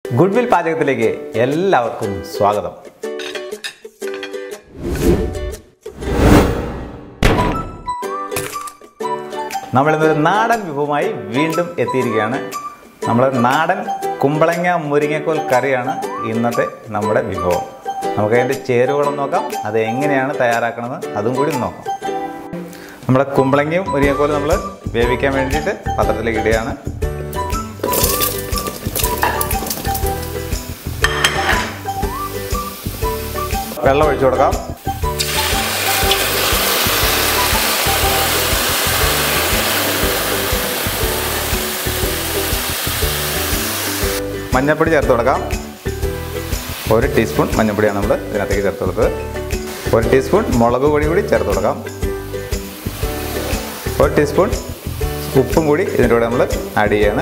good will പാചകത്തിലേക്ക് എല്ലാവർക്കും സ്വാഗതം നമ്മളിന്നൊരു നാടൻ വിഭവമായി വീണ്ടും എത്തിയിരിക്കുകയാണ് നമ്മൾ നാടൻ കുമ്പളങ്ങ മുരിങ്ങക്കോൽ കറിയാണ് ഇന്നത്തെ നമ്മുടെ വിഭവം നമുക്ക് അതിൻ്റെ ചേരുവകളും നോക്കാം അത് എങ്ങനെയാണ് തയ്യാറാക്കണമെന്ന് അതും കൂടി നോക്കാം നമ്മുടെ കുമ്പളങ്ങയും മുരിങ്ങക്കോലും നമ്മൾ വേവിക്കാൻ വേണ്ടിയിട്ട് പാത്രത്തിലേക്ക് ഇടുകയാണ് വെള്ളം ഒഴിച്ചു കൊടുക്കാം മഞ്ഞൾപ്പൊടി ചേർത്ത് കൊടുക്കാം ഒരു ടീസ്പൂൺ മഞ്ഞൾപ്പൊടിയാണ് നമ്മൾ ഇതിനകത്തേക്ക് ചേർത്ത് കൊടുത്തത് ഒരു ടീസ്പൂൺ മുളക് പൊടി കൂടി ചേർത്ത് കൊടുക്കാം ഒരു ടീസ്പൂൺ ഉപ്പും കൂടി ഇതിൻ്റെ കൂടെ നമ്മൾ ആഡ് ചെയ്യാണ്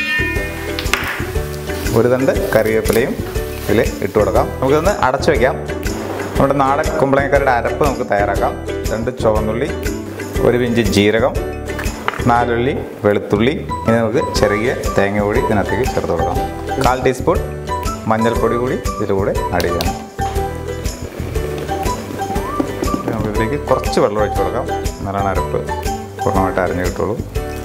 ഒരു തണ്ട് കറിവേപ്പിലയും ഇതിൽ ഇട്ട് കൊടുക്കാം നമുക്കിതൊന്ന് അടച്ചു വയ്ക്കാം നമ്മുടെ നാടൻ കുമ്പളങ്ങക്കറിയുടെ അരപ്പ് നമുക്ക് തയ്യാറാക്കാം രണ്ട് ചുവന്നുള്ളി ഒരു പിഞ്ച് ജീരകം നാലുള്ളി വെളുത്തുള്ളി ഇനി നമുക്ക് ചെറിയ തേങ്ങ കൂടി ഇതിനകത്തേക്ക് ചേർത്ത് കൊടുക്കാം കാൽ ടീസ്പൂൺ മഞ്ഞൾപ്പൊടി കൂടി ഇതിൻ്റെ കൂടെ ആഡ് ചെയ്യണം നമുക്കിതിലേക്ക് കുറച്ച് വെള്ളം ഒഴിച്ച് കൊടുക്കാം എന്നാലാണ് അരപ്പ് പൂർണ്ണമായിട്ട് അരഞ്ഞു കിട്ടുള്ളൂ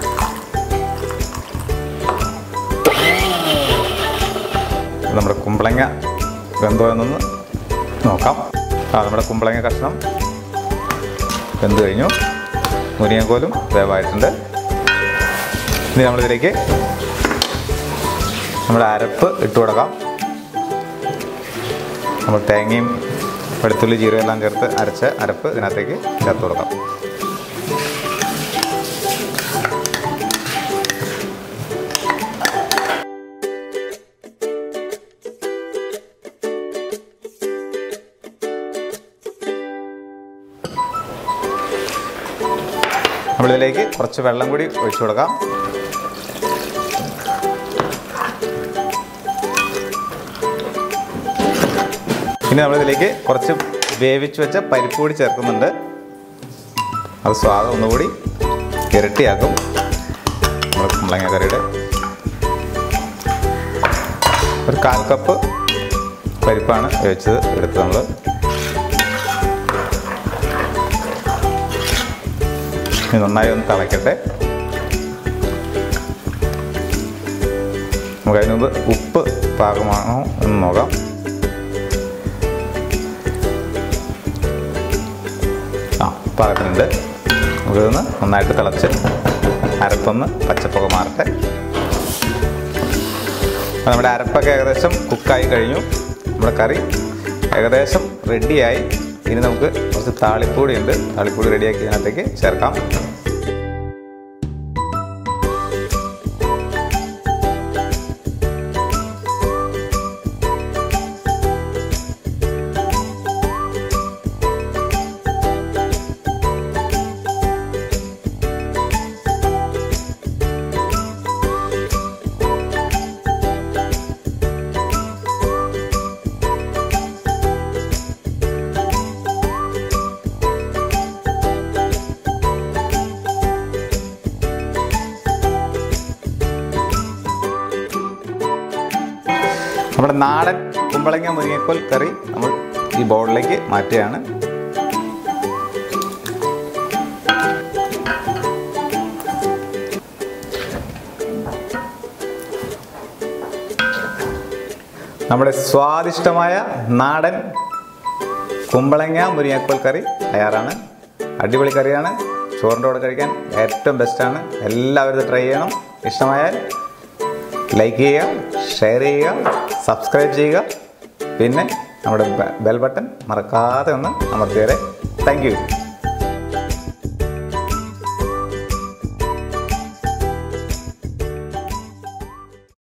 നമ്മുടെ കുമ്പളങ്ങ വെന്തോ എന്നൊന്ന് നോക്കാം ആ നമ്മുടെ കുമ്പളങ്ങ കഷ്ണം വെന്ത് കഴിഞ്ഞു മുരിങ്ങക്കോലും വേവായിട്ടുണ്ട് ഇനി നമ്മളിതിലേക്ക് നമ്മുടെ അരപ്പ് ഇട്ട് കൊടുക്കാം നമ്മൾ തേങ്ങയും വെളുത്തുള്ളി ജീരകം എല്ലാം ചേർത്ത് അരച്ച് അരപ്പ് ഇതിനകത്തേക്ക് ചേർത്ത് കൊടുക്കാം നമ്മളിതിലേക്ക് കുറച്ച് വെള്ളം കൂടി ഒഴിച്ചു കൊടുക്കാം ഇനി നമ്മളിതിലേക്ക് കുറച്ച് വേവിച്ച് വെച്ച പരിപ്പ് കൂടി ചേർക്കുന്നുണ്ട് അത് സ്വാദം ഒന്നുകൂടി ഇരട്ടിയാക്കും നമ്മുടെ കുമ്പളങ്ങ കറിയുടെ ഒരു കാൽ കപ്പ് പരിപ്പാണ് വേവിച്ചത് എടുത്ത് നമ്മൾ ഇനി നന്നായി ഒന്ന് തിളയ്ക്കട്ടെ നമുക്ക് അതിന് മുമ്പ് ഉപ്പ് പാകമാണോ എന്ന് നോക്കാം ആ പാകത്തിനുണ്ട് നമുക്കിതൊന്ന് നന്നായിട്ട് തിളച്ച് അരപ്പൊന്ന് പച്ചപ്പുക മാറട്ടെ അപ്പോൾ നമ്മുടെ അരപ്പൊക്കെ ഏകദേശം കുക്കായി കഴിഞ്ഞു നമ്മുടെ കറി ഏകദേശം റെഡിയായി ഇനി നമുക്ക് കുറച്ച് താളിപ്പൂടി ഉണ്ട് താളിപ്പൂടി റെഡിയാക്കി ഇതിനകത്തേക്ക് ചേർക്കാം നമ്മുടെ നാടൻ കുമ്പളങ്ങ മുരിങ്ങക്കോൽ കറി നമ്മൾ ഈ ബൗളിലേക്ക് മാറ്റുകയാണ് നമ്മുടെ സ്വാദിഷ്ടമായ നാടൻ കുമ്പളങ്ങ മുരിങ്ങക്കോൽ കറി തയ്യാറാണ് അടിപൊളി കറിയാണ് ചോറിൻ്റെ കൂടെ കഴിക്കാൻ ഏറ്റവും ബെസ്റ്റാണ് എല്ലാവരും ഇത് ട്രൈ ചെയ്യണം ഇഷ്ടമായാൽ ലൈക്ക് ചെയ്യുക ഷെയർ ചെയ്യുക സബ്സ്ക്രൈബ് ചെയ്യുക പിന്നെ നമ്മുടെ ബെൽ ബട്ടൺ മറക്കാതെ ഒന്ന് അമർത്തിയവരെ താങ്ക് യു